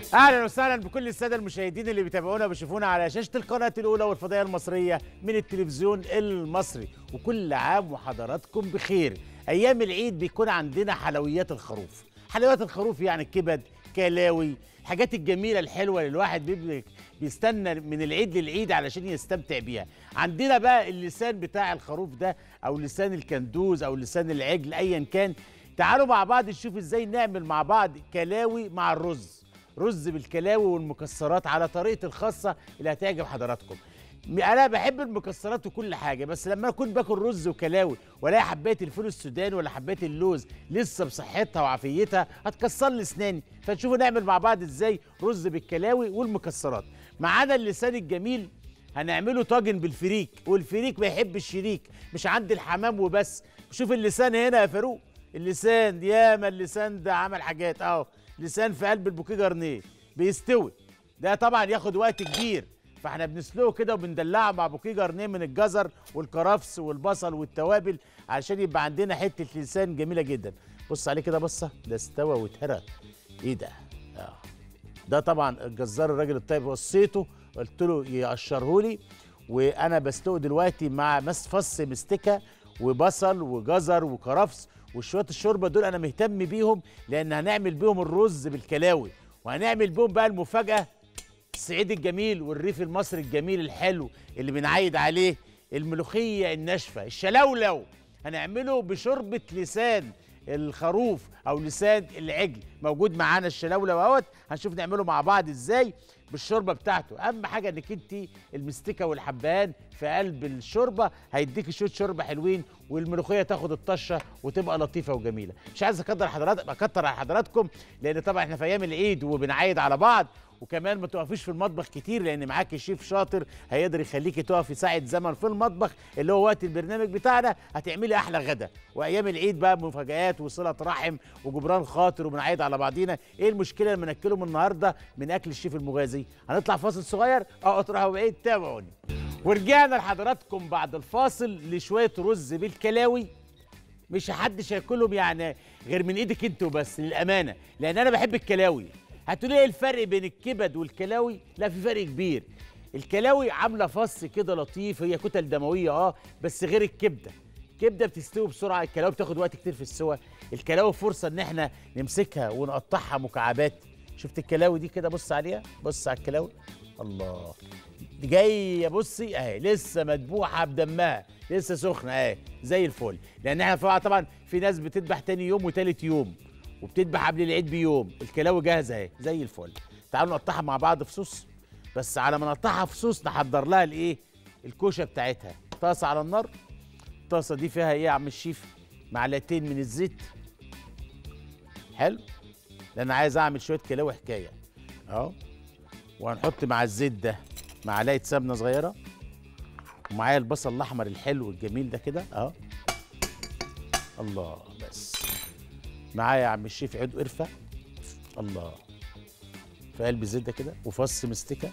اهلا وسهلا بكل الساده المشاهدين اللي بيتابعونا وبيشوفونا على شاشه القناه الاولى والفضائيه المصريه من التلفزيون المصري وكل عام وحضراتكم بخير ايام العيد بيكون عندنا حلويات الخروف حلويات الخروف يعني كبد كلاوي الحاجات الجميله الحلوه اللي الواحد بيبقى بيستنى من العيد للعيد علشان يستمتع بيها عندنا بقى اللسان بتاع الخروف ده او لسان الكندوز او لسان العجل ايا كان تعالوا مع بعض نشوف ازاي نعمل مع بعض كلاوي مع الرز رز بالكلاوي والمكسرات على طريقتي الخاصه اللي هتعجب حضراتكم انا بحب المكسرات وكل حاجه بس لما اكون باكل رز وكلاوي والاقي حبايه الفول السوداني ولا حبايه اللوز لسه بصحتها وعافيتها هتكسر لي اسناني فنشوفوا نعمل مع بعض ازاي رز بالكلاوي والمكسرات معانا اللسان الجميل هنعمله طاجن بالفريك والفريك ما يحب الشريك مش عند الحمام وبس شوف اللسان هنا يا فاروق اللسان ياما اللسان ده عمل حاجات اهو لسان في قلب البوكيه جرنيه بيستوي ده طبعا ياخد وقت كبير فاحنا بنسلقه كده وبندلعه مع بوكيه جرنيه من الجزر والكرفس والبصل والتوابل علشان يبقى عندنا حته لسان جميله جدا بص عليه كده بصه ده استوى واتهرى ايه ده اه ده طبعا الجزار الراجل الطيب وصيته قلت له يقشره لي وانا بسلقه دلوقتي مع مس فص مستكه وبصل وجزر وكرفس وشويه الشوربه دول انا مهتم بيهم لان هنعمل بيهم الرز بالكلاوي وهنعمل بيهم بقى المفاجاه الصعيد الجميل والريف المصري الجميل الحلو اللي بنعيد عليه الملوخيه الناشفه الشلولو هنعمله بشوربه لسان الخروف او لسان العجل موجود معانا الشلولو اهوت هنشوف نعمله مع بعض ازاي بالشوربه بتاعته اهم حاجه انك انت المستكه والحبهان في قلب الشوربه هيديكي شويه شوربه حلوين والملوخيه تاخد الطشه وتبقى لطيفه وجميله مش عايز اكتر حضرات اكتر على حضراتكم لان طبعا احنا في ايام العيد وبنعايد على بعض وكمان ما تقفيش في المطبخ كتير لان معاكي شيف شاطر هيقدر يخليكي تقفي ساعه زمن في المطبخ اللي هو وقت البرنامج بتاعنا هتعملي احلى غدا وايام العيد بقى مفاجآت وصله رحم وجبران خاطر وبنعيد على بعضينا ايه المشكله لما ناكلهم النهارده من اكل الشيف المغازي هنطلع فاصل صغير او اطرحوا بعيد تابعوني ورجعنا لحضراتكم بعد الفاصل لشويه رز بالكلاوي مش حدش هياكلهم يعني غير من ايدك انت وبس للامانه لان انا بحب الكلاوي هتقولي ايه الفرق بين الكبد والكلاوي لا في فرق كبير الكلاوي عامله فص كده لطيف هي كتل دمويه اه بس غير الكبده الكبده بتستوي بسرعه الكلاوي بتاخد وقت كتير في السوى الكلاوي فرصه ان احنا نمسكها ونقطعها مكعبات شفت الكلاوي دي كده بص عليها بص على الكلاوي الله دي جايه بصي اهي لسه مدبوحه بدمها لسه سخنه اهي زي الفل لان احنا طبعا في ناس بتذبح تاني يوم وتالت يوم وبتذبح قبل العيد بيوم الكلاوي جاهزه اهي زي الفل تعالوا نقطعها مع بعض في صوص بس على ما نقطعها في صوص نحضر لها الايه الكوشه بتاعتها طاسه على النار الطاسه دي فيها ايه يا عم الشيف معلقتين من الزيت حلو لان عايز اعمل شويه كلاوي حكايه اهو وهنحط مع الزيت ده معلقه سمنه صغيره ومعايا البصل الاحمر الحلو الجميل ده كده اهو الله بس معايا يا عم الشيف عود قرفه الله في قلب الزيت ده كده وفص مستكه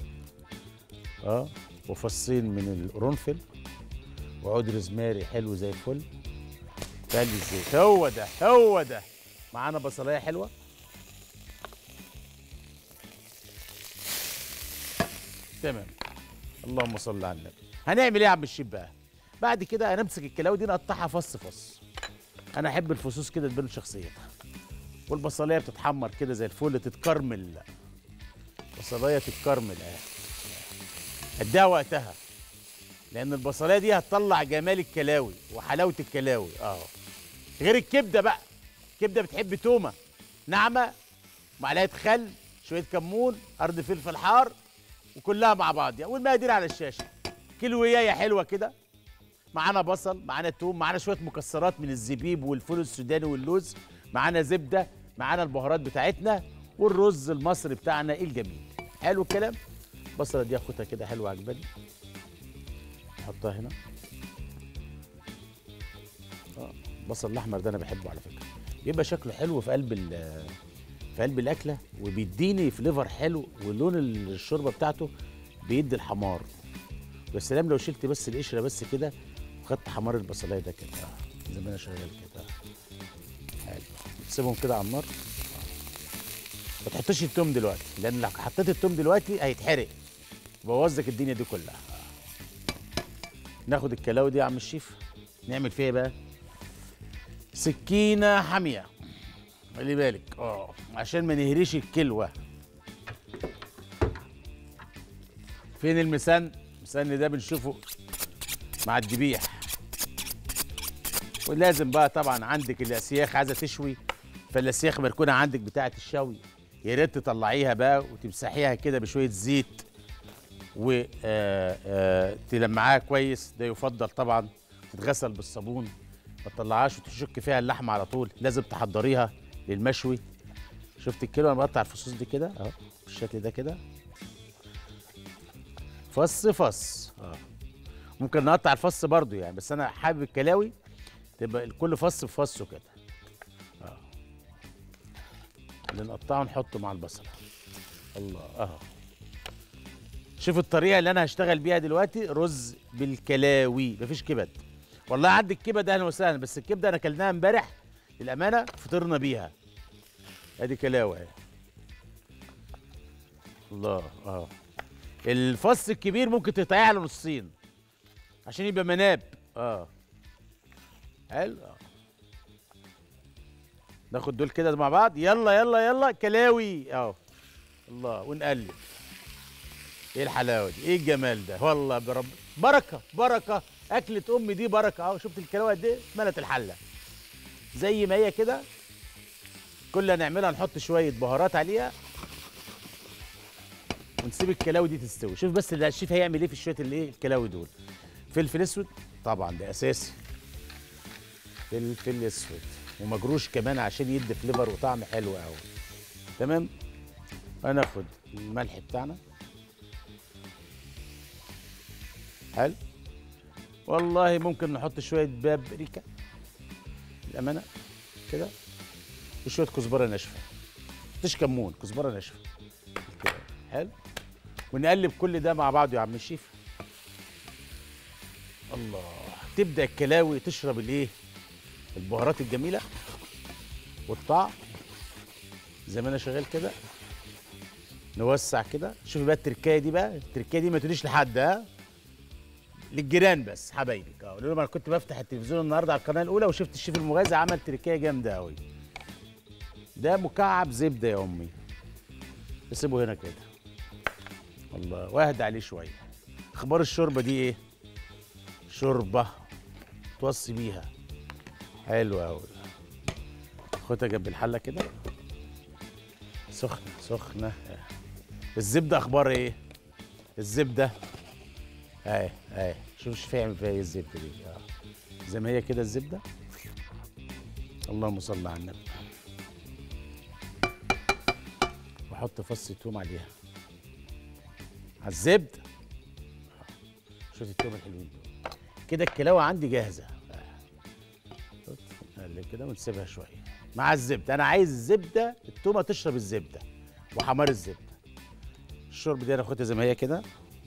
اه وفصين من القرنفل وعود روزماري حلو زي الفل في قلب الزيت هو ده هو ده معانا بصلايه حلوه تمام اللهم صل على النبي هنعمل ايه يا عم الشيف بقى بعد كده هنمسك الكلاوي دي نقطعها فص فص انا احب الفصوص كده تبان شخصيتها والبصلايه بتتحمر كده زي الفل تتكرمل البصلايه تتكرمل اهي اديها وقتها لان البصلايه دي هتطلع جمال الكلاوي وحلاوه الكلاوي اه غير الكبده بقى الكبده بتحب تومه ناعمه معلقه خل شويه كمون قرن فلفل حار وكلها مع بعض يعني والمقادير على الشاشه كيلويايه حلوه كده معانا بصل معانا توم معانا شويه مكسرات من الزبيب والفول السوداني واللوز معانا زبده معانا البهارات بتاعتنا والرز المصري بتاعنا الجميل حلو الكلام البصله دي اخدها كده حلوه عجباني احطها هنا اه البصل الاحمر ده انا بحبه على فكره بيبقى شكله حلو في قلب في قلب الاكله وبيديني فليفر حلو ولون الشوربه بتاعته بيدي الحمار يا سلام لو شلت بس القشره بس كده وخدت حمار البصلايه ده كده آه. زي ما انا شغال كده حلو تسيبهم كده على النار ما تحطش التوم دلوقتي لان لو حطيت التوم دلوقتي هيتحرق يبوظ لك الدنيا دي كلها ناخد الكلاوي دي يا عم الشيف نعمل فيها إيه بقى سكينه حاميه خلي بالك اه عشان ما نهريش الكلوه فين المسن المسن ده بنشوفه مع الذبيح ولازم بقى طبعا عندك الاسياخ عايزه تشوي فالاسياخ مركونه عندك بتاعه الشوي يا ريت تطلعيها بقى وتمسحيها كده بشويه زيت وتلمعاها كويس ده يفضل طبعا تتغسل بالصابون ما تطلعهاش وتشك فيها اللحمه على طول لازم تحضريها للمشوي شفت الكيلو انا بقطع الفصوص دي كده اهو بالشكل ده كده فص فص اه ممكن نقطع الفص برضو يعني بس انا حابب الكلاوي تبقى كل فص بفصه كده اه اللي نقطعه نحطه مع البصله الله اهو شوف الطريقه اللي انا هشتغل بيها دلوقتي رز بالكلاوي مفيش كبد والله عندي الكبد اهلا وسهلا بس الكبده انا اكلناها امبارح للامانه فطرنا بيها ادي كلاوي اهي الله اه الفص الكبير ممكن تقطعيه على نصين عشان يبقى مناب اه حلو آه. ناخد دول كده مع بعض يلا يلا يلا كلاوي اهو الله ونقلب ايه الحلاوه دي ايه الجمال ده والله برب بركه بركه اكله امي دي بركه اهو شفت الكلاوه قد ايه ملت الحله زي ما هي كده كل اللي هنعملها نحط شويه بهارات عليها ونسيب الكلاوي دي تستوي شوف بس ده الشيف هيعمل ايه في شويه الايه الكلاوي دول فلفل اسود طبعا ده اساسي فلفل اسود ومجروش كمان عشان يدي فليفر وطعم حلو قوي تمام هناخد الملح بتاعنا حلو والله ممكن نحط شويه بابريكا الامانه كده وشويه كزبره ناشفه مفيش كمون كزبره ناشفه كده حلو ونقلب كل ده مع بعضه يا عم الشيف الله تبدا الكلاوي تشرب الايه البهارات الجميله والطعم زي ما انا شغال كده نوسع كده شوفي بقى التركايه دي بقى التركايه دي ما تقوليش لحد ها للجيران بس حبايبك اه قولوا لهم انا كنت بفتح التلفزيون النهارده على القناه الاولى وشفت الشيف المغازي عمل تركايه جامده قوي ده مكعب زبده يا امي نسيبه هنا كده الله واهدى عليه شويه اخبار الشوربه دي ايه شوربه توصي بيها حلوه قوي خدها جنب الحله كده سخنه سخنه الزبده اخبار ايه الزبده اهي اهي شوف شوف يعمل فيها ايه الزبده دي اه زي ما هي كده الزبده اللهم صل على النبي واحط فص توم عليها على الزبده شويه التوم الحلوين دول كده الكلاوه عندي جاهزه نقلب كده ونسيبها شويه مع الزبده انا عايز الزبده التومه تشرب الزبده وحمار الزبده الشرب دي انا اخدها زي ما هي كده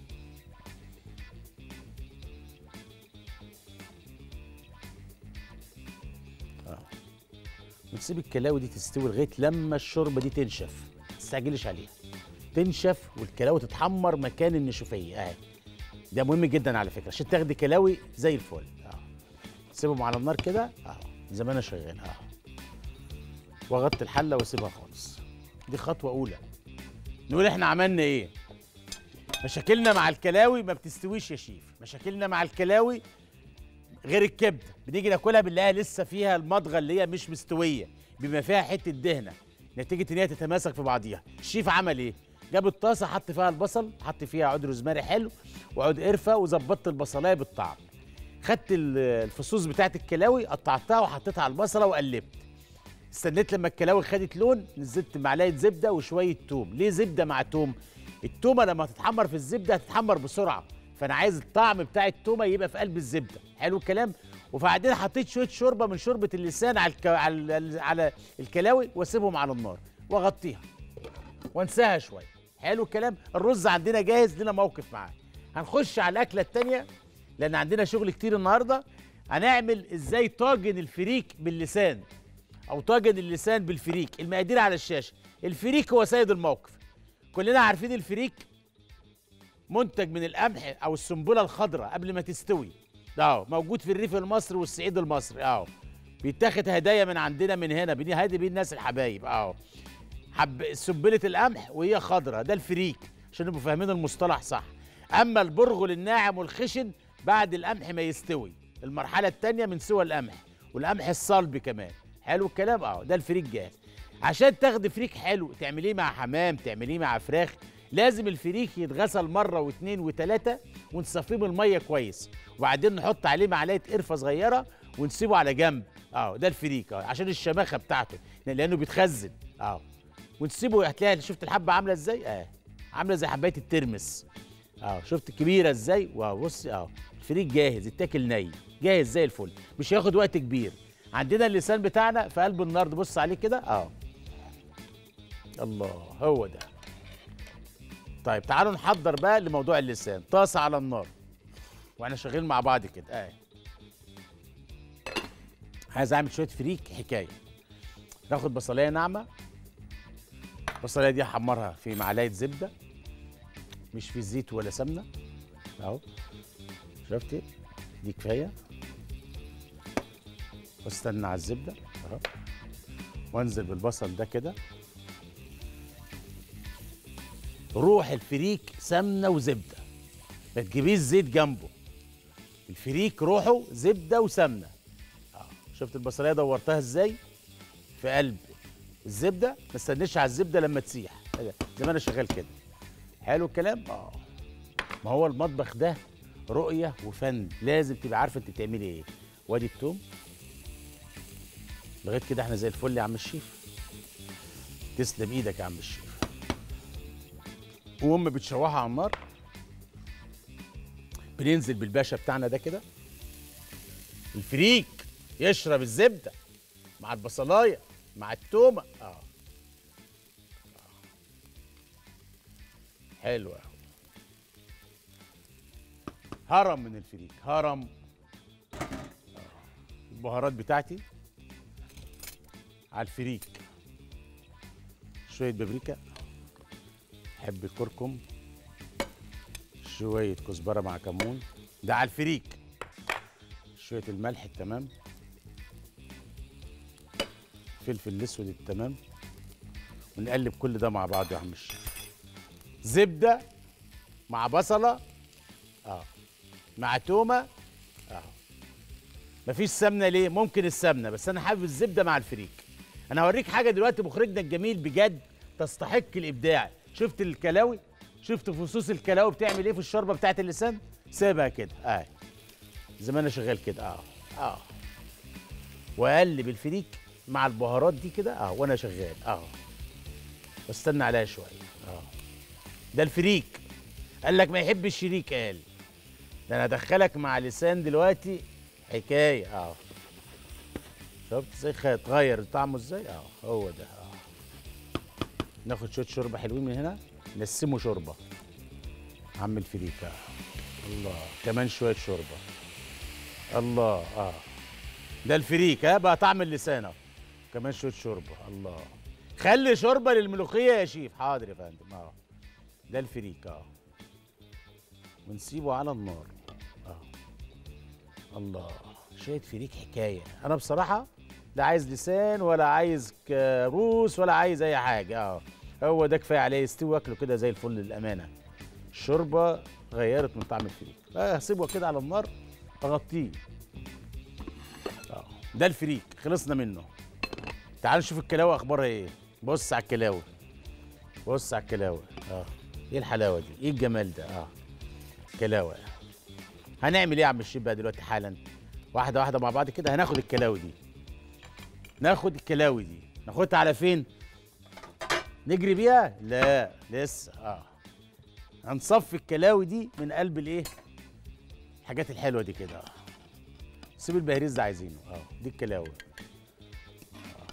ونسيب الكلاوي دي تستوي لغايه لما الشوربه دي تنشف ما تستعجلش عليها تنشف والكلاوي تتحمر مكان النشوفيه اهي ده مهم جدا على فكره عشان تاخدي كلاوي زي الفل اهو تسيبهم على النار كده اهو زي ما انا شغال اهو واغطي الحله واسيبها خالص دي خطوه اولى نقول احنا عملنا ايه مشاكلنا مع الكلاوي ما بتستويش يا شيف مشاكلنا مع الكلاوي غير الكبده بنيجي ناكلها بنلاقيها لسه فيها المضغه اللي هي مش مستويه بما فيها حته دهنه نتيجه ان هي تتماسك في بعضيها الشيف عمل ايه جاب الطاسه حط فيها البصل حط فيها عود روزماري حلو وعود قرفه وظبطت البصلايه بالطعم خدت الفصوص بتاعت الكلاوي قطعتها وحطيتها على البصله وقلبت استنيت لما الكلاوي خدت لون نزلت معلقه زبده وشويه توم ليه زبده مع توم التومه لما تتحمر في الزبده هتتحمر بسرعه فانا عايز الطعم بتاع التومه يبقى في قلب الزبده حلو الكلام وبعدين حطيت شويه شوربه من شوربه اللسان على الك... على على الكلاوي واسيبهم على النار واغطيها وانساها شويه حلو الكلام الرز عندنا جاهز لنا موقف معاه هنخش على الاكله الثانيه لان عندنا شغل كتير النهارده هنعمل ازاي طاجن الفريك باللسان او طاجن اللسان بالفريك المقادير على الشاشه الفريك هو سيد الموقف كلنا عارفين الفريك منتج من القمح او السنبله الخضراء قبل ما تستوي اهو موجود في الريف المصري والصعيد المصري اهو بيتاخد هدايا من عندنا من هنا بنهدي بيه الناس الحبايب اهو حب سنبله القمح وهي خضراء ده الفريك عشان نبقوا فاهمين المصطلح صح اما البرغل الناعم والخشن بعد القمح ما يستوي المرحله الثانيه من سوى القمح والقمح الصلب كمان حلو الكلام اه ده الفريك جاهز عشان تاخدي فريك حلو تعمليه مع حمام تعمليه مع فراخ لازم الفريك يتغسل مره واثنين وثلاثه ونصفيه من الميه كويس وبعدين نحط عليه معلقه قرفه صغيره ونسيبه على جنب اه ده الفريك اه عشان الشماخه بتاعته لانه بيتخزن اه ونسيبه هتلاقي شفت الحبه عامله ازاي اه عامله زي حبايه الترمس اه شفت كبيره ازاي واو بص اه الفريك جاهز يتاكل ني جاهز زي الفل مش هياخد وقت كبير عندنا اللسان بتاعنا في قلب النار بص عليه كده اه الله هو ده طيب تعالوا نحضر بقى لموضوع اللسان طاسه على النار واحنا شغالين مع بعض كده اه عايز اعمل شويه فريك حكايه ناخد بصلايه ناعمه البصلايه دي احمرها في معلقه زبده مش في زيت ولا سمنه اهو شفتي دي كفايه واستنى على الزبده اهو وانزل بالبصل ده كده روح الفريك سمنه وزبده ما تجيبيش زيت جنبه الفريك روحه زبده وسمنه اه شفت البصلايه دورتها ازاي في قلب الزبده ما استنيش على الزبده لما تسيح زي ما انا شغال كده حلو الكلام اه ما هو المطبخ ده رؤيه وفن لازم تبقى عارفه انت بتعملي ايه وادي التوم لغايه كده احنا زي الفل يا عم الشيف تسلم ايدك يا عم الشيف وام بتشوحها على النار بننزل بالباشا بتاعنا ده كده الفريك يشرب الزبده مع البصلايه مع التومه اه, آه. حلو قوي هرم من الفريك هرم آه. البهارات بتاعتي على الفريك شويه بابريكا حب الكركم شويه كزبره مع كمون ده على الفريك شويه الملح التمام فلفل الاسود التمام ونقلب كل ده مع بعض يا عم الشيخ زبده مع بصله اه مع تومه اه مفيش سمنه ليه ممكن السمنه بس انا حابب الزبده مع الفريك انا هوريك حاجه دلوقتي مخرجنا الجميل بجد تستحق الابداع شفت الكلاوي شفت فصوص الكلاوي بتعمل ايه في الشوربه بتاعت اللسان سيبها كده اه زي ما انا شغال كده اه اه واقلب الفريك مع البهارات دي كده اه وانا شغال اه واستنى عليها شويه اه ده الفريك قال لك ما يحب الشريك قال ده انا ادخلك مع لسان دلوقتي حكايه اه شفت ازاي اتغير طعمه ازاي اه هو ده اه ناخد شويه شوربه حلوين من هنا نسمه شوربه عم الفريك اه الله كمان شويه شوربه الله اه ده الفريك ها بقى طعم اللسان اهو كمان شويه شوربه الله خلي شوربه للملوخيه يا شيف حاضر يا فندم اه ده الفريك اه ونسيبه على النار اه الله شويه فريك حكايه انا بصراحه لا عايز لسان ولا عايز كروس ولا عايز اي حاجه اه هو ده كفايه عليه يستوي واكله كده زي الفل للامانه الشوربه غيرت من طعم الفريك هسيبه كده على النار اغطيه اه ده الفريك خلصنا منه تعال نشوف الكلاوه اخبارها ايه بص على الكلاوه بص على الكلاوه اه ايه الحلاوه دي ايه الجمال ده اه كلاوه هنعمل ايه يا عم الشيف بقى دلوقتي حالا واحده واحده مع بعض كده هناخد الكلاوي دي ناخد الكلاوي دي ناخدها على فين نجري بيها لا لسه اه هنصفي الكلاوي دي من قلب الايه الحاجات الحلوه دي كده اه سيب البهريز ده عايزينه اه دي الكلاوي آه.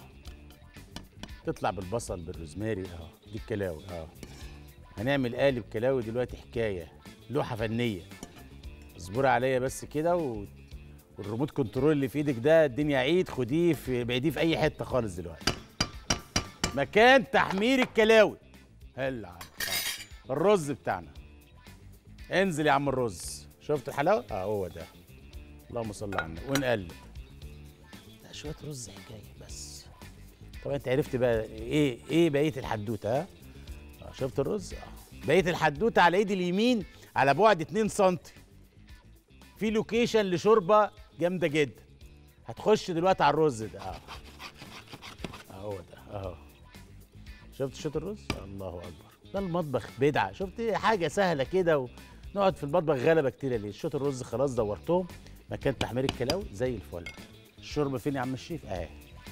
تطلع بالبصل بالروزماري اه دي الكلاوي اه هنعمل قالب كلاوي دلوقتي حكايه لوحه فنيه اصبري عليا بس كده و... والريموت كنترول اللي في ايدك ده الدنيا عيد خديه في بعيديه في اي حته خالص دلوقتي مكان تحمير الكلاوي هلا آه. الرز بتاعنا انزل يا عم الرز شفت الحلاوه اه هو ده اللهم صل على النبي ونقلب لا شويه رز حكايه بس طبعا انت عرفت بقى ايه ايه بقيه الحدوته ها آه شفت الرز اه بقيه الحدوته على ايدي اليمين على بعد 2 سم في لوكيشن لشوربه جامده جدا هتخش دلوقتي على الرز ده اه اهو ده اهو شفت شوط الرز الله اكبر ده المطبخ بدعه شفت إيه؟ حاجه سهله كده ونقعد في المطبخ غلبه كتير ليه شوط الرز خلاص دورتهم مكان تحمير الكلاوي زي الفل الشوربه فين يا عم الشيف اهي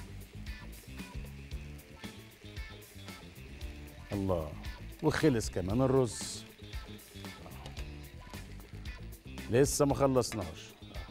الله وخلص كمان الرز لسه ما خلصناش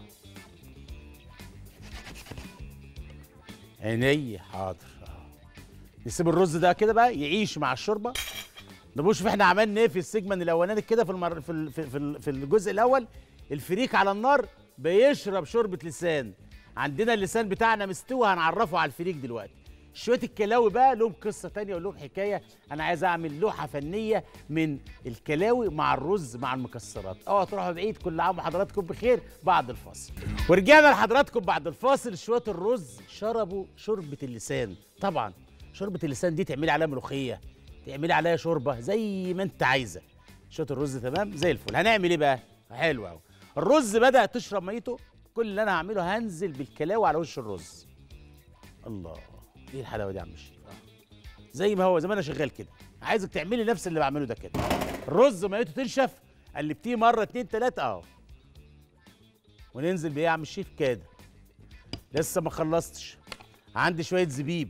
عيني حاضر آه. نسيب الرز ده كده بقى يعيش مع الشوربه نبص شوف احنا عملنا ايه في السيجمنت الاولاني كده في المر... في ال... في في, ال... في الجزء الاول الفريك على النار بيشرب شوربه لسان عندنا اللسان بتاعنا مستوي هنعرفه على الفريك دلوقتي شويه الكلاوي بقى لهم قصه تانية ولهم حكايه انا عايز اعمل لوحه فنيه من الكلاوي مع الرز مع المكسرات اوعى تروحوا بعيد كل عام وحضراتكم بخير بعد الفاصل ورجعنا لحضراتكم بعد الفاصل شويه الرز شربوا شوربه اللسان طبعا شوربه اللسان دي تعملي عليها ملوخيه تعملي عليها شوربه زي ما انت عايزه شويه الرز تمام زي الفل هنعمل ايه بقى حلو قوي الرز بدا تشرب ميته كل اللي انا هعمله هنزل بالكلاوي على وش الرز الله ايه الحلاوه دي يا عم الشيف آه. زي ما هو زي ما انا شغال كده عايزك تعملي نفس اللي بعمله ده كده الرز ميته تنشف قلبتيه مره اتنين تلاته اهو وننزل بيه يا عم الشيف كده لسه ما خلصتش عندي شويه زبيب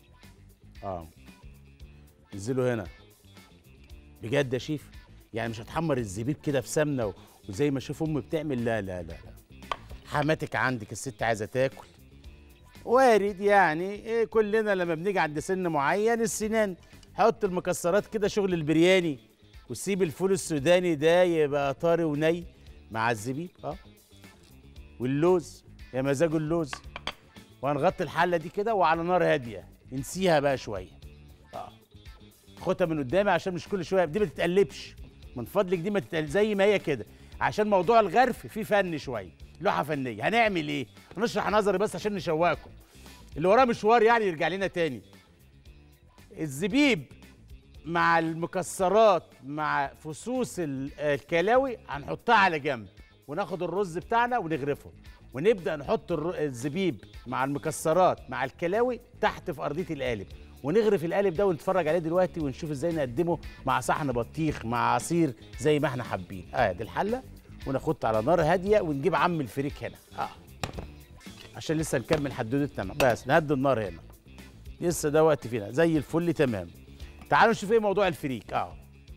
اه انزلوا هنا بجد يا شيف يعني مش هتحمر الزبيب كده في سمنه و- وزي ما اشوف امي بتعمل لا لا لا لا حماتك عندك الست عايزه تاكل وارد يعني إيه كلنا لما بنيجي عند سن معين السنان حط المكسرات كده شغل البرياني وسيب الفول السوداني ده يبقى طري وني مع الزبيب اه واللوز يا مزاج اللوز وهنغطي الحله دي كده وعلى نار هاديه نسيها بقى شويه اه خدها من قدامي عشان مش كل شويه دي ما تتقلبش من فضلك دي ما تتقلب زي ما هي كده عشان موضوع الغرف فيه فن شويه لوحه فنيه هنعمل ايه هنشرح نظري بس عشان نشوقكم اللي وراه مشوار يعني يرجع لنا تاني الزبيب مع المكسرات مع فصوص ال- الكلاوي هنحطها على جنب وناخد الرز بتاعنا ونغرفه ونبدا نحط الر- الزبيب مع المكسرات مع الكلاوي تحت في ارضيه القالب ونغرف القالب ده ونتفرج عليه دلوقتي ونشوف ازاي نقدمه مع صحن بطيخ مع عصير زي ما احنا حابين اه دي الحله وناخدها على نار هاديه ونجيب عم الفريك هنا اه عشان لسه نكمل حدودتنا بس نهدي النار هنا لسه ده وقت فينا زي الفل تمام تعالوا نشوف ايه موضوع الفريك اه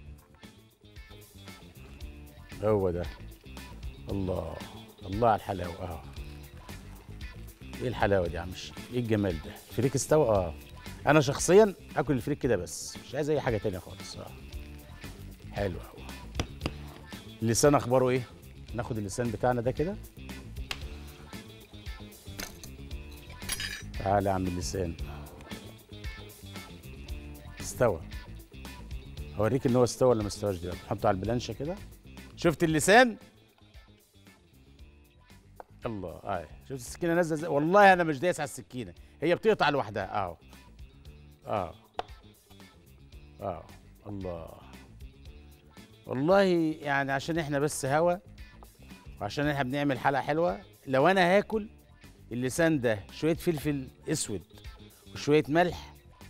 هو ده الله الله على الحلاوه اه ايه الحلاوه دي يا عم الشيخ؟ ايه الجمال ده الفريك استوى اه انا شخصيا اكل الفريك كده بس مش عايز اي حاجه تانية خالص اه حلو قوي اللسان اخباره ايه ناخد اللسان بتاعنا ده كده تعالى يا عم اللسان استوى هوريك ان هو استوى ولا ما استواش دلوقتي نحطه على البلانشه كده شفت اللسان الله اه شفت السكينه نازله ازاي والله انا مش دايس على السكينه هي بتقطع لوحدها اهو اه اه الله والله يعني عشان احنا بس هوا وعشان احنا بنعمل حلقه حلوه لو انا هاكل اللسان ده شويه فلفل اسود وشويه ملح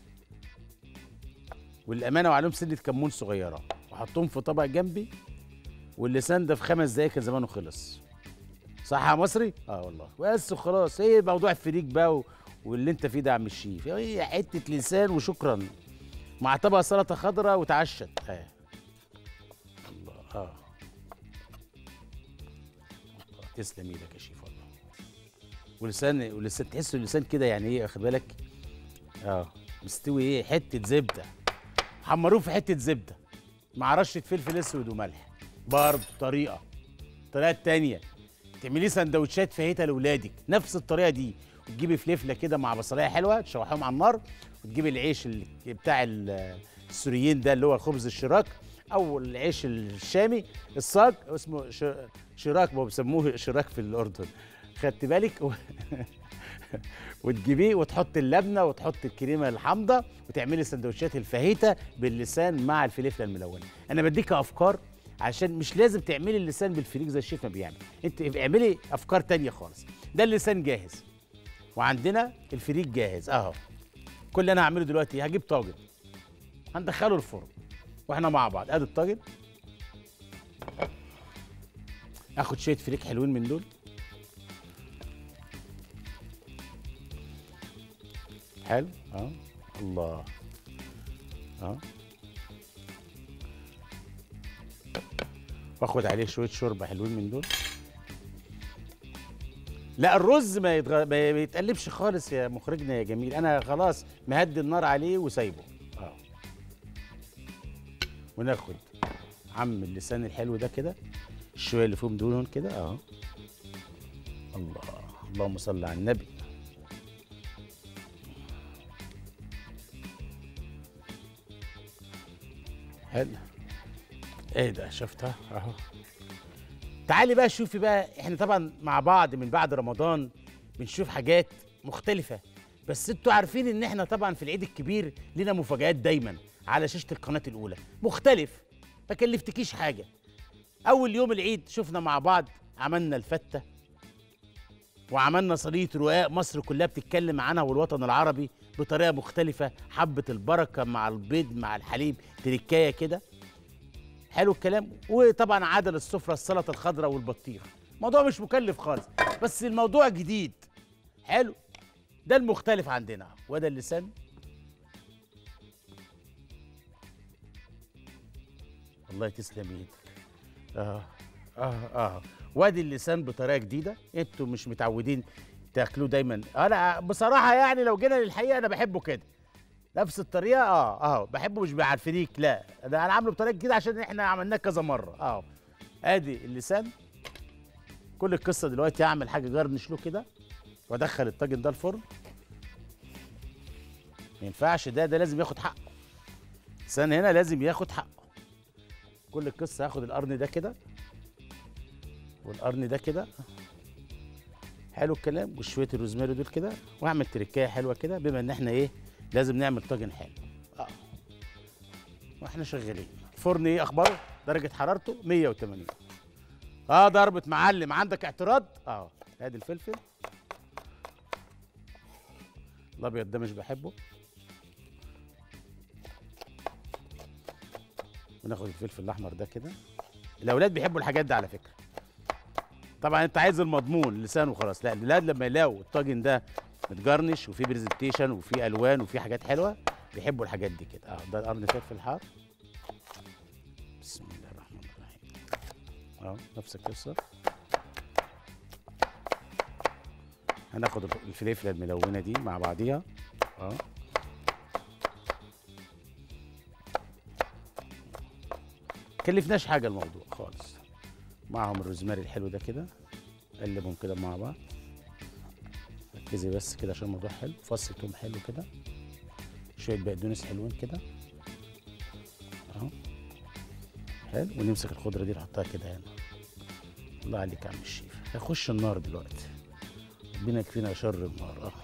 والامانه وعليهم سنه كمون صغيره واحطهم في طبق جنبي واللسان ده في خمس دقايق كان زمانه خلص صح يا مصري اه والله بس وخلاص ايه موضوع الفريك بقى و... واللي انت فيه ده يا عم الشيف هي حته لسان وشكرا مع طبق سلطه خضراء وتعشت اه الله اه الله. تسلم ايدك يا شيف والله ولسان ولسان تحس اللسان كده يعني ايه واخد بالك اه مستوي ايه حته زبده حمروه في حته زبده مع رشه فلفل اسود وملح برضه طريقه الطريقه التانيه تعمليه سندوتشات فاهيتا لاولادك نفس الطريقه دي وتجيبي فلفله كده مع بصلايه حلوه تشوحيهم على النار وتجيب العيش اللي بتاع ال- السوريين ده اللي هو خبز الشراك او العيش الشامي الصاج اسمه ش- شراك ما بيسموه شراك في الاردن خدت بالك و... وتجيبيه وتحط اللبنه وتحط الكريمه الحامضه وتعملي سندوتشات الفاهيتا باللسان مع الفلفله الملونه انا بديك افكار عشان مش لازم تعملي اللسان بالفريك زي الشيف ما بيعمل انت اعملي افكار تانية خالص ده اللسان جاهز وعندنا الفريك جاهز اهو كل اللي انا هعمله دلوقتي هجيب طاجن هندخله الفرن واحنا مع بعض ادي الطاجن اخد شويه فريك حلوين من دول حلو اه الله اه واخد عليه شويه شوربه حلوين من دول لا الرز ما, يتغ... ما يتقلبش خالص يا مخرجنا يا جميل انا خلاص مهدي النار عليه وسايبه اه وناخد عم اللسان الحلو ده كده الشويه اللي فيهم دول كده اه الله اللهم صل على النبي حلو ايه ده شفتها اهو تعالي بقى شوفي بقى احنا طبعا مع بعض من بعد رمضان بنشوف حاجات مختلفة بس انتوا عارفين ان احنا طبعا في العيد الكبير لنا مفاجآت دايما على شاشة القناة الأولى مختلف ما كلفتكيش حاجة أول يوم العيد شفنا مع بعض عملنا الفتة وعملنا صينية رقاق مصر كلها بتتكلم عنها والوطن العربي بطريقة مختلفة حبة البركة مع البيض مع الحليب تركاية كده حلو الكلام وطبعا عدل السفرة السلطة الخضراء والبطيخ موضوع مش مكلف خالص بس الموضوع جديد حلو ده المختلف عندنا وده اللسان الله تسلم ايدك اه اه اه وادي اللسان بطريقه جديده انتوا مش متعودين تاكلوه دايما انا بصراحه يعني لو جينا للحقيقه انا بحبه كده نفس الطريقه اه اه بحبه مش بعرفنيك لا ده انا عامله بطريقه كده عشان احنا عملناه كذا مره اه ادي اللسان كل القصه دلوقتي هعمل حاجه جرنش له كده وادخل الطاجن ده الفرن ما ينفعش ده ده لازم ياخد حقه اللسان هنا لازم ياخد حقه كل القصه هاخد القرن ده كده والقرن ده كده حلو الكلام وشويه الروزماري دول كده واعمل تركايه حلوه كده بما ان احنا ايه لازم نعمل طاجن حلو اه واحنا شغالين الفرن ايه اخباره درجه حرارته 180 اه ضربة معلم عندك اعتراض اه ادي الفلفل الابيض ده مش بحبه وناخد الفلفل الاحمر ده كده الاولاد بيحبوا الحاجات دي على فكره طبعا انت عايز المضمون لسان وخلاص لا الاولاد لما يلاقوا الطاجن ده متجرنش وفيه برزنتيشن وفيه الوان وفيه حاجات حلوه بيحبوا الحاجات دي كده اه ده قرن فلفل حار بسم الله الرحمن الرحيم اه نفس القصه هناخد الفلفله الملونه دي مع بعضيها اه كلفناش حاجه الموضوع خالص معهم الروزماري الحلو ده كده قلبهم كده مع بعض ركزي بس كده عشان الموضوع حلو فص توم حلو كده شويه بقدونس حلوين كده اهو حلو ونمسك الخضره دي نحطها كده هنا الله عليك يا عم الشيف هيخش النار دلوقتي ربنا يكفينا شر النار اه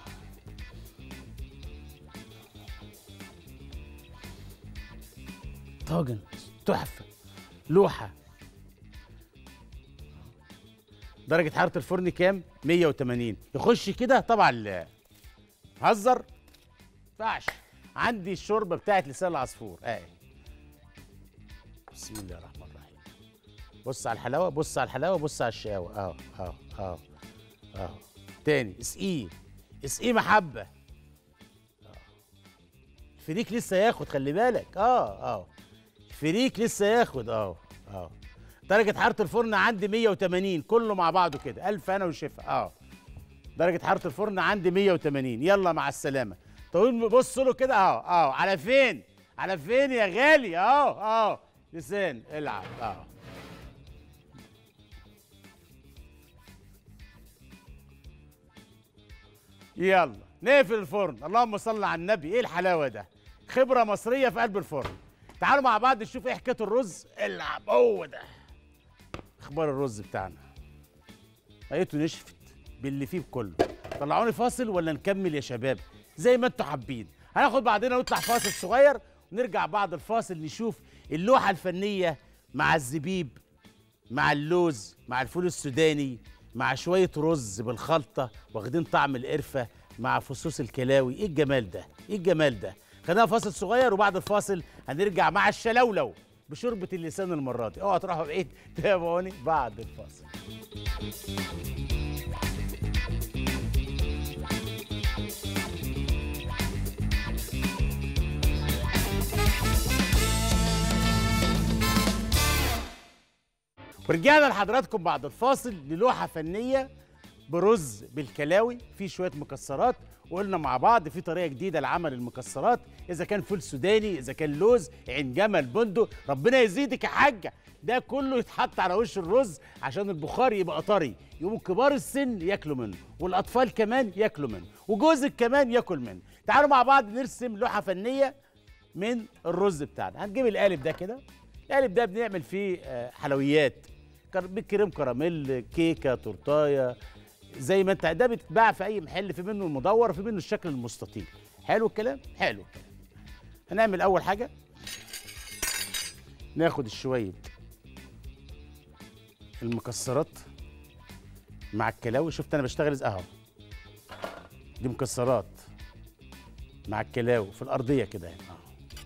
طاجن تحفه لوحه درجة حرارة الفرن كام؟ 180 يخش كده طبعا لا هزر ينفعش عندي الشوربة بتاعت لسان العصفور اهي بسم الله الرحمن الرحيم بص على الحلاوة بص على الحلاوة بص على الشقاوة اهو اهو اهو اهو تاني اسقيه اسقيه محبة آه. الفريك لسه ياخد خلي بالك اه اه الفريك لسه ياخد اه اه درجة حرارة الفرن عندي 180 كله مع بعضه كده ألف أنا وشفا اه درجة حرارة الفرن عندي 180 يلا مع السلامة طيب بص له كده اهو اه على فين؟ على فين يا غالي؟ اهو اه لسان العب اه يلا نقفل الفرن اللهم صل على النبي ايه الحلاوه ده خبره مصريه في قلب الفرن تعالوا مع بعض نشوف ايه حكايه الرز العب هو ده اخبار الرز بتاعنا لقيته نشفت باللي فيه كله طلعوني فاصل ولا نكمل يا شباب زي ما انتوا حابين هناخد بعدين ونطلع فاصل صغير ونرجع بعد الفاصل نشوف اللوحه الفنيه مع الزبيب مع اللوز مع الفول السوداني مع شويه رز بالخلطه واخدين طعم القرفه مع فصوص الكلاوي ايه الجمال ده ايه الجمال ده خلينا فاصل صغير وبعد الفاصل هنرجع مع الشلولو بشوربه اللسان المره دي اوعوا تروحوا بعيد تابعوني بعد الفاصل ورجعنا لحضراتكم بعد الفاصل للوحه فنيه برز بالكلاوي في شويه مكسرات وقلنا مع بعض في طريقه جديده لعمل المكسرات اذا كان فول سوداني اذا كان لوز عين جمل بندق ربنا يزيدك يا حاجه ده كله يتحط على وش الرز عشان البخار يبقى طري يقوموا كبار السن ياكلوا منه والاطفال كمان ياكلوا منه وجوزك كمان ياكل منه تعالوا مع بعض نرسم لوحه فنيه من الرز بتاعنا هنجيب القالب ده كده القالب ده بنعمل فيه آه، حلويات كر- كريم كراميل كيكه تورتايه زي ما انت ده بتتباع في اي محل في منه المدور وفي منه الشكل المستطيل حلو الكلام حلو الكلام هنعمل اول حاجه ناخد شويه المكسرات مع الكلاوي شفت انا بشتغل ازاي اهو دي مكسرات مع الكلاوي في الارضيه كده هنا اهو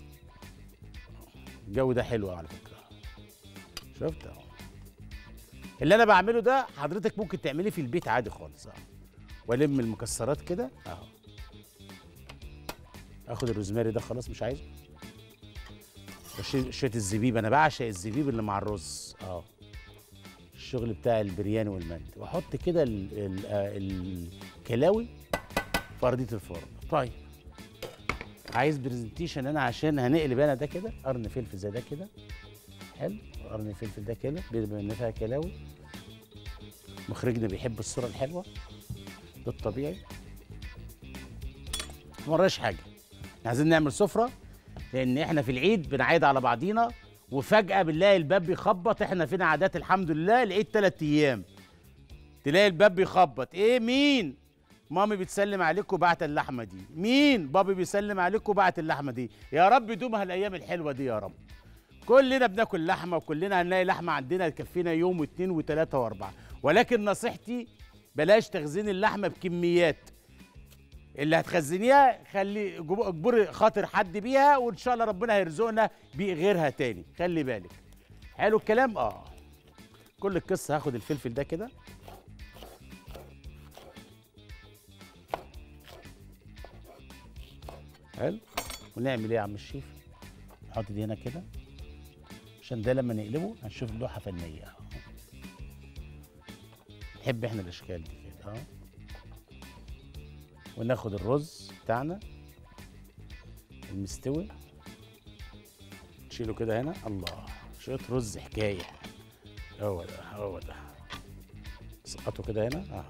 الجو ده حلو على فكره شفت اهو اللي انا بعمله ده حضرتك ممكن تعمليه في البيت عادي خالص اهو والم المكسرات كده اهو اخد الروزماري ده خلاص مش عايزه وشي- شويه الزبيب انا بعشق الزبيب اللي مع الرز اه الشغل بتاع البرياني والمند واحط كده ال- ال- آه، الكلاوي في ارضيه الفرن طيب عايز برزنتيشن انا عشان هنقلب انا ده كده قرن فلفل زي ده كده حلو قرن الفلفل ده كده بما ان فيها كلاوي مخرجنا بيحب الصوره الحلوه ده الطبيعي ما وراش حاجه احنا عايزين نعمل سفره لان احنا في العيد بنعيد على بعضينا وفجاه بنلاقي الباب بيخبط احنا فينا عادات الحمد لله العيد ثلاث ايام تلاقي الباب بيخبط ايه مين مامي بتسلم عليكم بعت اللحمه دي مين بابي بيسلم عليكم بعت اللحمه دي يا رب دومها الايام الحلوه دي يا رب كلنا بناكل لحمه وكلنا هنلاقي لحمه عندنا تكفينا يوم واثنين وثلاثه واربعه ولكن نصيحتي بلاش تخزين اللحمه بكميات اللي هتخزنيها خلي جب- اجبري خاطر حد بيها وان شاء الله ربنا هيرزقنا بغيرها تاني خلي بالك حلو الكلام اه كل القصه هاخد الفلفل ده كده حلو ونعمل ايه يا عم الشيف نحط دي هنا كده عشان ده لما نقلبه هنشوف لوحه فنيه اهو نحب احنا الاشكال دي كده اهو وناخد الرز بتاعنا المستوي نشيله كده هنا الله شويه رز حكايه هو ده هو ده سقطه كده هنا اه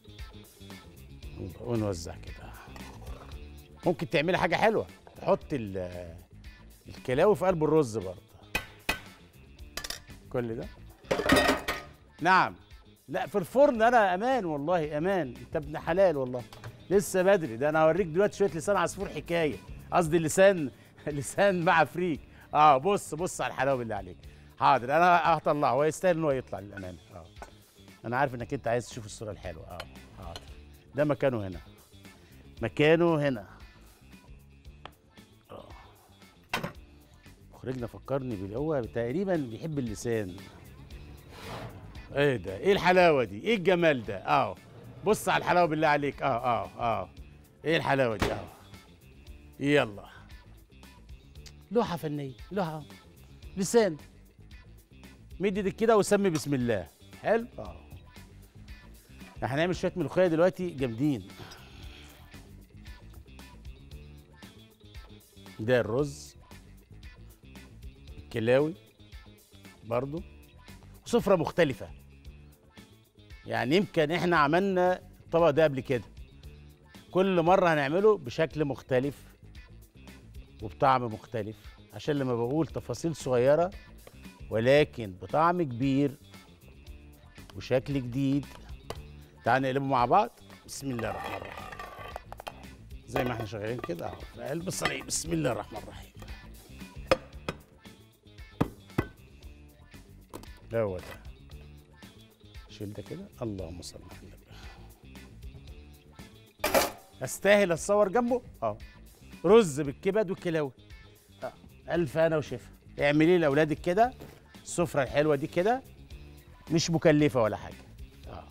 ونوزع كده ممكن تعملي حاجه حلوه تحط ال- الكلاوي في قلب الرز برضه كل ده نعم لا في الفرن انا امان والله امان انت ابن حلال والله لسه بدري ده انا هوريك دلوقتي شويه لسان عصفور حكايه قصدي لسان لسان مع فريك اه بص بص على الحلاوه بالله عليك حاضر انا هطلعه هو يستاهل ان هو يطلع للامانه اه انا عارف انك انت عايز تشوف الصوره الحلوه اه حاضر ده مكانه هنا مكانه هنا آه. مخرجنا فكرني بال هو تقريبا بيحب اللسان ايه ده ايه الحلاوه دي ايه الجمال ده اه بص على الحلاوه بالله عليك اه اه اه ايه الحلاوه دي اه يلا لوحه فنيه لوحه لسان مد ايدك كده وسمي بسم الله حلو اه احنا هنعمل شويه ملوخيه دلوقتي جامدين ده الرز الكلاوي برضو سفرة مختلفة يعني يمكن احنا عملنا الطبق ده قبل كده كل مره هنعمله بشكل مختلف وبطعم مختلف عشان لما بقول تفاصيل صغيره ولكن بطعم كبير وشكل جديد تعال نقلبه مع بعض بسم الله الرحمن الرحيم زي ما احنا شغالين كده اهو في قلب الصينيه بسم الله الرحمن الرحيم هو ده شيل ده كده اللهم صل على النبي استاهل اتصور جنبه اه رز بالكبد والكلاوي آه. الف انا وشفا اعملي لاولادك كده السفره الحلوه دي كده مش مكلفه ولا حاجه اه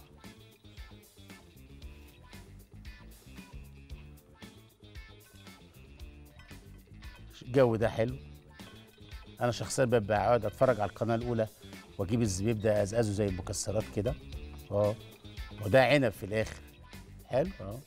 الجو ده حلو انا شخصيا ببقى اقعد اتفرج على القناه الاولى واجيب الزبيب ده ازازه زي المكسرات كده اه وده عنب في الاخر حلو اه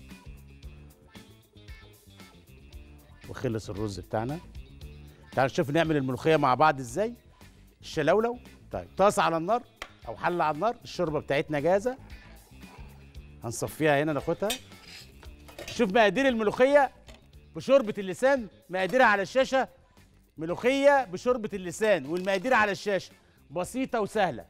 وخلص الرز بتاعنا تعالوا نشوف نعمل الملوخيه مع بعض ازاي الشلولو طيب طاسه على النار او حله على النار الشوربه بتاعتنا جاهزه هنصفيها هنا ناخدها شوف مقادير الملوخيه بشوربه اللسان مقاديرها على الشاشه ملوخيه بشوربه اللسان والمقادير على الشاشه بسيطه وسهله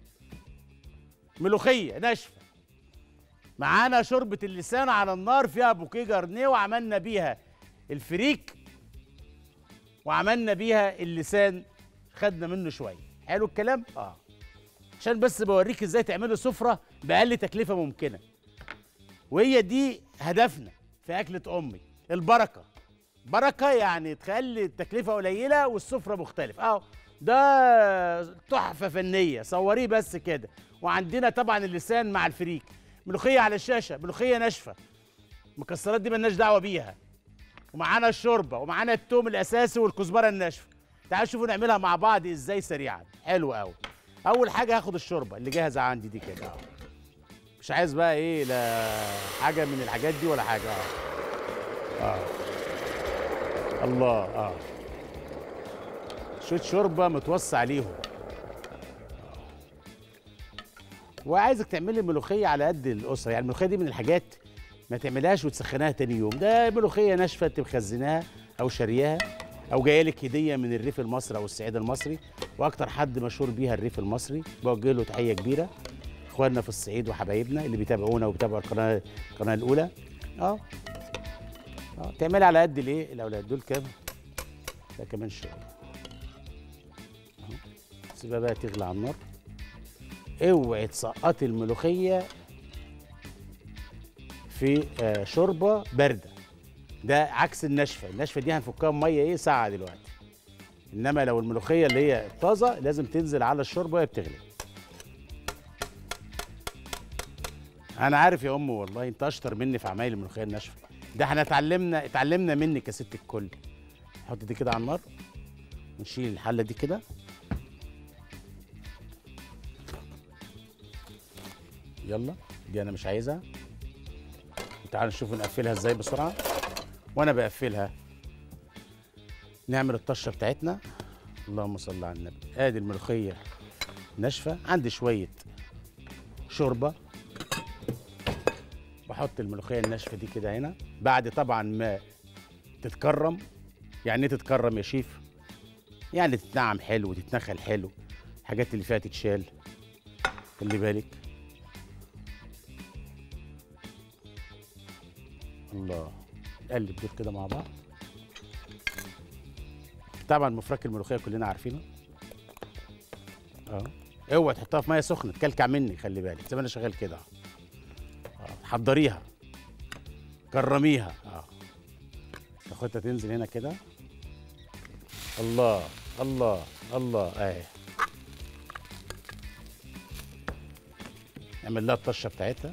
ملوخيه ناشفه معانا شوربه اللسان على النار فيها بوكيه جرنيه وعملنا بيها الفريك وعملنا بيها اللسان خدنا منه شويه حلو الكلام اه عشان بس بوريك ازاي تعملي سفره باقل تكلفه ممكنه وهي دي هدفنا في اكله امي البركه بركه يعني تخلي التكلفه قليله والسفره مختلف اه ده تحفه فنيه صوريه بس كده وعندنا طبعا اللسان مع الفريك ملوخيه على الشاشه ملوخيه ناشفه المكسرات دي ملناش دعوه بيها ومعانا الشوربه ومعانا التوم الاساسي والكزبره الناشفه تعالوا شوفوا نعملها مع بعض ازاي سريعا حلو قوي اول حاجه هاخد الشوربه اللي جاهزه عندي دي كده اهو مش عايز بقى ايه لا حاجه من الحاجات دي ولا حاجه اه اه الله اه شويه شوربه متوصى عليهم آه. وعايزك تعملي ملوخيه على قد الاسره يعني الملوخيه دي من الحاجات ما تعملهاش وتسخنها تاني يوم ده ملوخيه ناشفه انت مخزناها او شارياها او جايه لك هديه من الريف المصري او الصعيد المصري واكتر حد مشهور بيها الريف المصري بوجه له تحيه كبيره اخواننا في الصعيد وحبايبنا اللي بيتابعونا وبيتابعوا القناه القناه الاولى اه اه تعملي على قد الايه الاولاد دول كام ده كمان شويه اهو سيبها بقى تغلي على النار اوعي تسقطي الملوخيه في آه شوربه بارده ده عكس الناشفه الناشفه دي هنفكها بميه ايه ساعه دلوقتي انما لو الملوخيه اللي هي الطازه لازم تنزل على الشوربه وهي بتغلي انا عارف يا ام والله انت اشطر مني في عمايل الملوخيه الناشفه ده احنا اتعلمنا اتعلمنا منك يا ست الكل نحط دي كده على النار ونشيل الحله دي كده يلا دي انا مش عايزها تعالوا نشوف نقفلها ازاي بسرعه وانا بقفلها نعمل الطشه بتاعتنا اللهم صل على النبي ادي الملوخيه ناشفه عندي شويه شوربه بحط الملوخيه الناشفه دي كده هنا بعد طبعا ما تتكرم يعني ايه تتكرم يا شيف يعني تتنعم حلو وتتنخل حلو الحاجات اللي فيها تتشال خلي بالك الله نقلب دول كده مع بعض طبعا مفرك الملوخيه كلنا عارفينه اه اوعى تحطها في ميه سخنه تكلكع مني خلي بالك زي ما انا شغال كده اه حضريها كرميها اه تاخدها تنزل هنا كده الله الله الله اهي نعمل لها الطشه بتاعتها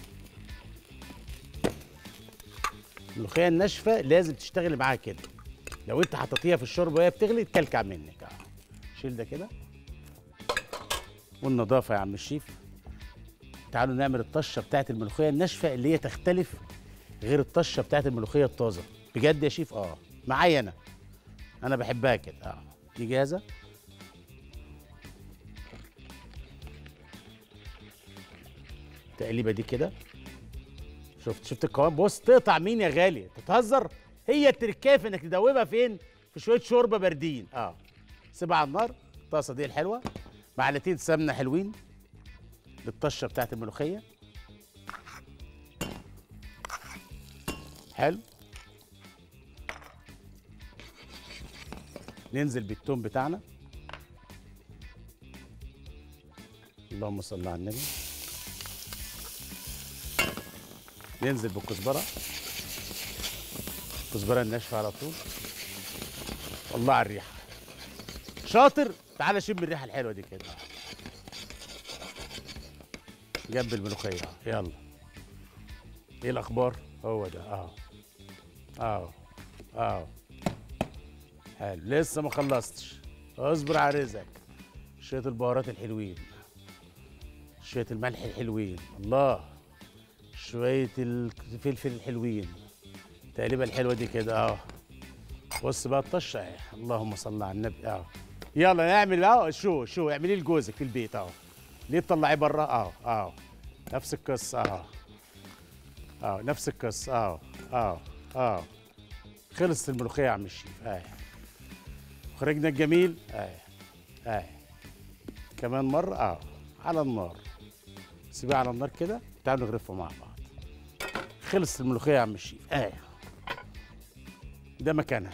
الملوخيه الناشفه لازم تشتغل معاها كده لو انت حطيتيها في الشوربه وهي بتغلي تكلكع منك اه شيل ده كده والنظافه يا عم الشيف تعالوا نعمل الطشه بتاعت الملوخيه الناشفه اللي هي تختلف غير الطشه بتاعت الملوخيه الطازه بجد يا شيف اه معايا انا انا بحبها كده اه دي جاهزه تقليبه دي كده شفت شفت القوام بص تقطع مين يا غالي تتهزر هي التركايه في انك تدوبها فين في شويه شوربه باردين اه سيبها على النار الطاسه دي الحلوه معلقتين سمنه حلوين للطشه بتاعت الملوخيه حلو ننزل بالتوم بتاعنا اللهم صل على النبي ننزل بالكزبره الكزبره الناشفه على طول الله على الريحه شاطر تعالى شم الريحه الحلوه دي كده جنب الملوخيه يلا ايه الاخبار هو ده اه اه اه حلو لسه ما خلصتش اصبر على رزقك شويه البهارات الحلوين شويه الملح الحلوين الله شويه الفلفل الحلوين التقليبه الحلوه دي كده اه بص بقى الطشه اهي اللهم صل على النبي اه يلا نعمل بقى شو شو اعملي لجوزك في البيت اهو ليه تطلعيه بره اه اه نفس القصه اه اه نفس القصه اه اه اه خلصت الملوخيه يا عم الشيف اه خرجنا الجميل اه اه كمان مره اه على النار سيبيها على النار كده تعالوا نغرفها مع بعض خلصت الملوخيه يا عم الشيف اه ده مكانها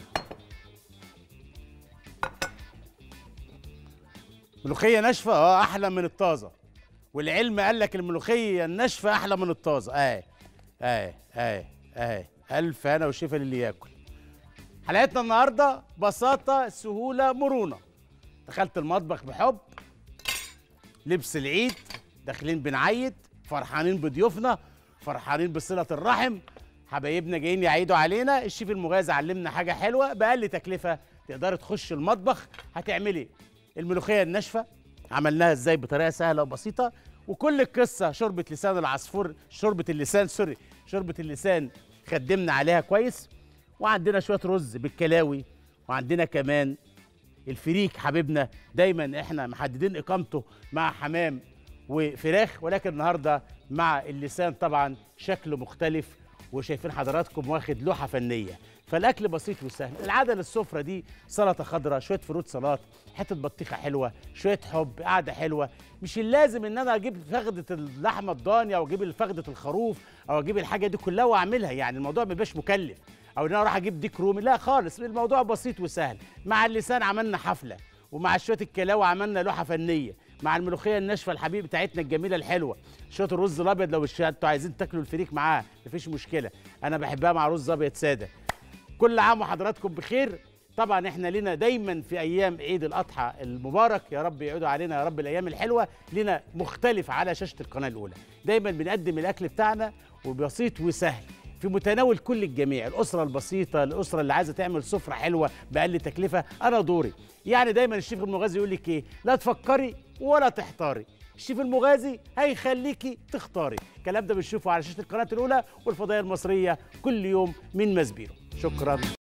ملوخيه ناشفه اه احلى من الطازه والعلم قال لك الملوخيه الناشفه احلى من الطازه اه اه اه اه الف هنا وشفا للي ياكل حلقتنا النهارده بساطه سهوله مرونه دخلت المطبخ بحب لبس العيد داخلين بنعيد فرحانين بضيوفنا فرحانين بصله الرحم حبايبنا جايين يعيدوا علينا الشيف المغازي علمنا حاجه حلوه باقل تكلفه تقدري تخش المطبخ هتعملي الملوخيه الناشفه عملناها ازاي بطريقه سهله وبسيطه وكل القصه شوربه لسان العصفور شوربه اللسان سوري شوربه اللسان خدمنا عليها كويس وعندنا شويه رز بالكلاوي وعندنا كمان الفريك حبيبنا دايما احنا محددين اقامته مع حمام وفراخ ولكن النهارده مع اللسان طبعا شكله مختلف وشايفين حضراتكم واخد لوحه فنيه فالاكل بسيط وسهل العاده للسفره دي سلطه خضراء شويه فروت سلطات حته بطيخه حلوه شويه حب قعده حلوه مش اللازم ان انا اجيب فخده اللحمه الضاني او اجيب فخده الخروف او اجيب الحاجه دي كلها واعملها يعني الموضوع ما بيبقاش مكلف او ان انا اروح اجيب ديك رومي لا خالص الموضوع بسيط وسهل مع اللسان عملنا حفله ومع شويه الكلاوه عملنا لوحه فنيه مع الملوخيه الناشفه الحبيب بتاعتنا الجميله الحلوه شويه الرز الابيض لو انتوا عايزين تاكلوا الفريك معاه مفيش مشكله انا بحبها مع رز ابيض ساده كل عام وحضراتكم بخير طبعا احنا لنا دايما في ايام عيد الاضحى المبارك يا رب يعودوا علينا يا رب الايام الحلوه لنا مختلف على شاشه القناه الاولى دايما بنقدم الاكل بتاعنا وبسيط وسهل في متناول كل الجميع الاسره البسيطه الاسره اللي عايزه تعمل سفره حلوه باقل تكلفه انا دوري يعني دايما الشيف المغازي يقول لك ايه لا تفكري ولا تحتاري الشيف المغازي هيخليكي تختاري الكلام ده بنشوفه على شاشه القناه الاولى والفضائيه المصريه كل يوم من مسبيرو شكرا